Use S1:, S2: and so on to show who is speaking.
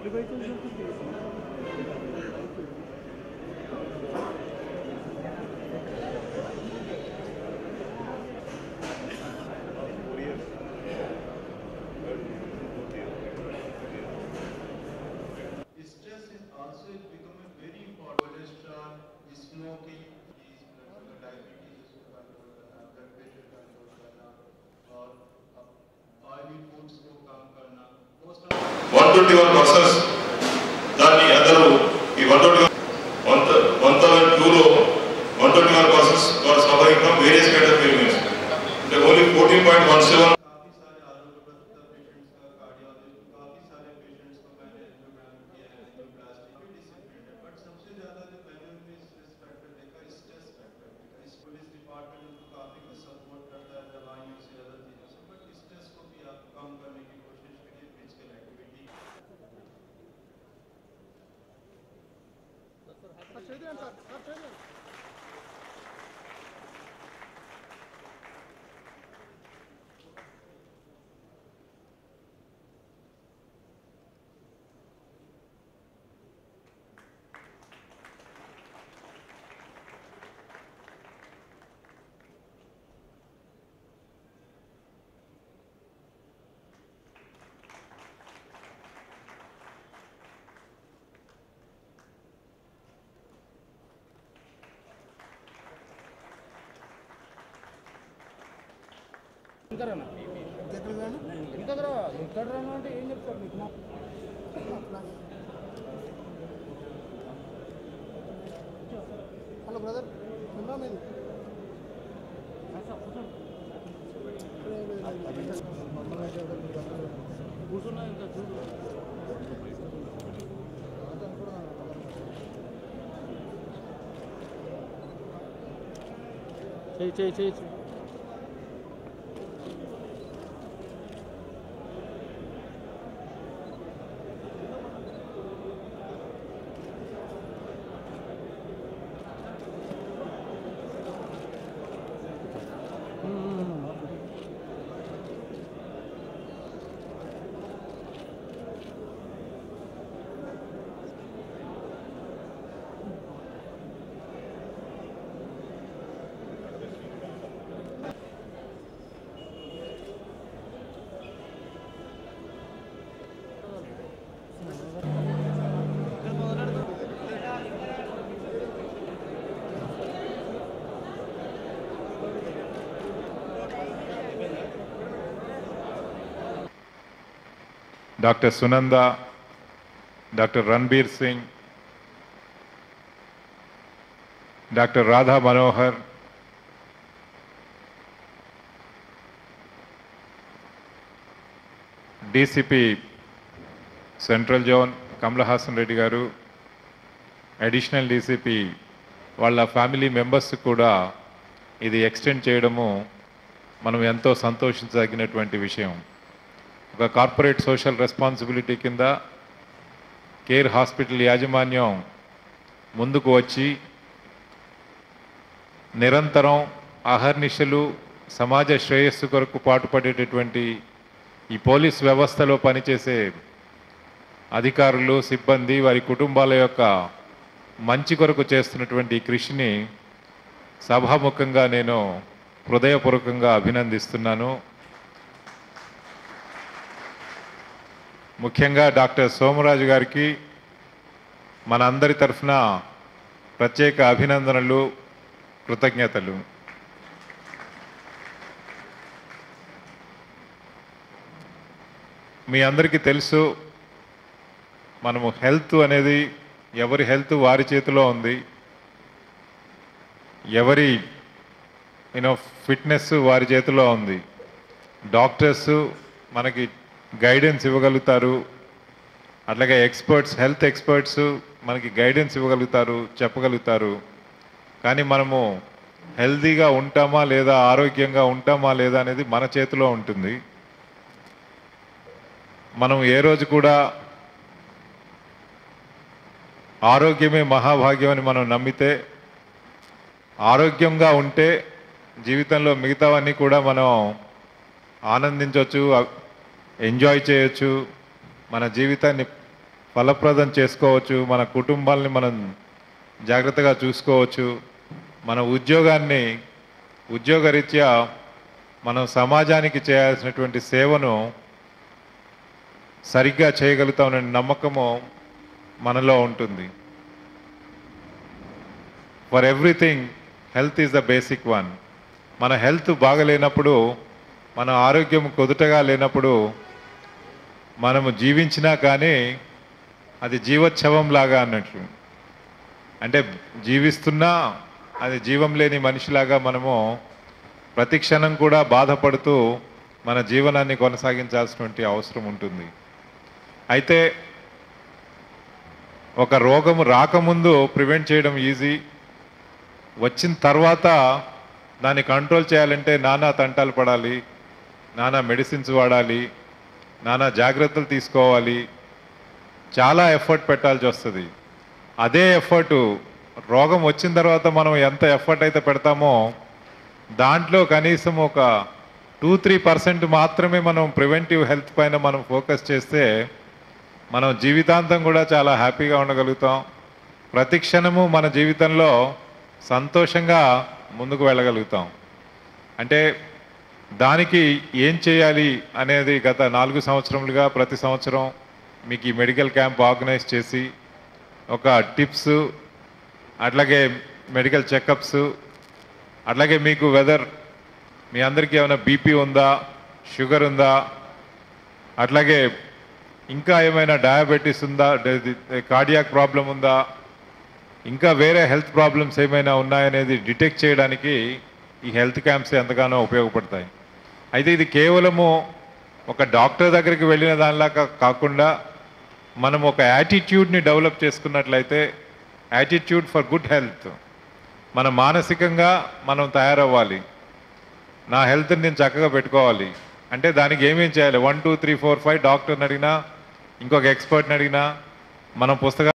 S1: Stress is also is becoming very important. Cholesterol, smoking, these blood diabetes को control करना, blood pressure control करना और oily foods को कम करना. Most of
S2: one twenty one persons దాన్ని అందరూ ఈ one twenty one one thousand టూలో one twenty one persons are suffering from various kind of illness అంటే only fourteen point one seven
S1: काफी सारे आरोग्य प्रदाता पेशेंट्स का कार्डियोलॉजिस्ट काफी सारे पेशेंट्स को मैंने एंजियोग्राम किया है एंजियोप्लास्टी भी डिसिप्लिन है बट सबसे ज्यादा जो मैंने उनमें स्ट्रेस फैक्टर देखा स्ट्रेस फैक्टर देखा इस पुलिस डिपार्टमेंट उनको काफी कुछ सपोर्ट करता है दवाइयों से अदर चीजों से बट स्ट्रेस को भी आप कम करने की कोशिश करिए फिजिकल एक्टिविटी
S3: ఇంకా రానా ఇంకా రా ఇక్కడ రాను అంటే ఏం చెప్తారు మీకు మా
S4: హలో బ్రదర్ ఉందా మీరు
S3: కూర్చున్నా ఇంకా చూడు చేయి చేయి చేయి చేయి.
S5: Doctor Sunanda doctor Ranbir Singh doctor Radha Manohar DCP central zone Kamalahasan Reddy garu additional DCP వాళ్ళ ఫ్యామిలీ మెంబర్స్ కూడా ఇది ఎక్స్టెండ్ చేయడము మనం ఎంతో సంతోషించదగినటువంటి విషయం ఒక కార్పొరేట్ సోషల్ రెస్పాన్సిబిలిటీ కింద కేర్ హాస్పిటల్ యాజమాన్యం ముందుకు వచ్చి నిరంతరం అహర్నిశలు సమాజ శ్రేయస్సు కొరకు పాటుపడేటటువంటి ఈ పోలీస్ వ్యవస్థలో పనిచేసే అధికారులు సిబ్బంది వారి కుటుంబాల యొక్క మంచి కొరకు చేస్తున్నటువంటి ఈ కృషిని సభాముఖంగా నేను హృదయపూర్వకంగా అభినందిస్తున్నాను ముఖ్యంగా డాక్టర్ సోమరాజు గారికి మనందరి తరఫున ప్రత్యేక అభినందనలు కృతజ్ఞతలు మీ అందరికీ తెలుసు మనము హెల్త్ అనేది ఎవరి హెల్త్ వారి చేతిలో ఉంది ఎవరి యూనో ఫిట్నెస్ వారి చేతిలో ఉంది డాక్టర్స్ మనకి గైడెన్స్ ఇవ్వగలుగుతారు అట్లాగే ఎక్స్పర్ట్స్ హెల్త్ ఎక్స్పర్ట్స్ మనకి గైడెన్స్ ఇవ్వగలుగుతారు చెప్పగలుగుతారు కానీ మనము హెల్తీగా ఉంటామా లేదా ఆరోగ్యంగా ఉంటామా లేదా అనేది మన చేతిలో ఉంటుంది మనం ఏ రోజు కూడా ఆరోగ్యమే మహాభాగ్యం అని మనం నమ్మితే ఆరోగ్యంగా ఉంటే జీవితంలో మిగతావన్నీ కూడా మనం ఆనందించవచ్చు ఎంజాయ్ చేయొచ్చు మన జీవితాన్ని ఫలప్రదం చేసుకోవచ్చు మన కుటుంబాలని మనం జాగ్రత్తగా చూసుకోవచ్చు మన ఉద్యోగాన్ని ఉద్యోగరీత్యా మనం సమాజానికి చేయాల్సినటువంటి సేవను సరిగ్గా చేయగలుగుతామనే నమ్మకము మనలో ఉంటుంది for everything health is the basic one మన హెల్త్ బాగలేనప్పుడు మన ఆరోగ్యం కుదుటగా లేనప్పుడు మనము జీవించినా కానీ అది జీవోత్సవం లాగా అన్నట్లు అంటే జీవిస్తున్నా అది జీవం లేని మనిషిలాగా మనము ప్రతి క్షణం కూడా బాధపడుతూ మన జీవనాన్ని కొనసాగించాల్సినటువంటి అవసరం ఉంటుంది అయితే ఒక రోగము రాకముందు ప్రివెంట్ చేయడం ఈజీ వచ్చిన తర్వాత దాన్ని కంట్రోల్ చేయాలంటే నానా తంటాలు పడాలి నానా మెడిసిన్స్ వాడాలి నానా జాగ్రత్తలు తీసుకోవాలి చాలా ఎఫర్ట్ పెట్టాల్సి వస్తుంది అదే ఎఫర్ట్ రోగం వచ్చిన తర్వాత మనం ఎంత ఎఫర్ట్ అయితే పెడతామో దాంట్లో కనీసం ఒక టూ త్రీ పర్సెంట్ మాత్రమే మనం ప్రివెంటివ్ హెల్త్ పైన మనం ఫోకస్ చేస్తే మనం జీవితాంతం కూడా చాలా హ్యాపీగా ఉండగలుగుతాం ప్రతి క్షణము మన జీవితంలో సంతోషంగా ముందుకు వెళ్ళగలుగుతాం అంటే దానికి ఏం చేయాలి అనేది గత నాలుగు సంవత్సరములుగా ప్రతి సంవత్సరం మీకు ఈ మెడికల్ క్యాంప్ ఆర్గనైజ్ చేసి ఒక టిప్స్ అట్లాగే మెడికల్ చెకప్స్ అట్లాగే మీకు వెదర్ మీ అందరికీ ఏమైనా బీపీ ఉందా షుగర్ ఉందా అట్లాగే ఇంకా ఏమైనా డయాబెటీస్ ఉందా కార్డియాక్ ప్రాబ్లం ఉందా ఇంకా వేరే హెల్త్ ప్రాబ్లమ్స్ ఏమైనా ఉన్నాయనేది డిటెక్ట్ చేయడానికి ఈ హెల్త్ క్యాంప్స్ ఎంతగానో ఉపయోగపడతాయి అయితే ఇది కేవలము ఒక డాక్టర్ దగ్గరికి వెళ్ళిన దానిలాగా కాకుండా మనం ఒక యాటిట్యూడ్ని డెవలప్ చేసుకున్నట్లయితే యాటిట్యూడ్ ఫర్ గుడ్ హెల్త్ మన మానసికంగా మనం తయారవ్వాలి నా హెల్త్ని నేను చక్కగా పెట్టుకోవాలి అంటే దానికి ఏమేం చేయాలి one two three four five డాక్టర్ని అడిగినా ఇంకొక ఎక్స్పర్ట్ని అడిగినా మనం పుస్తకాలు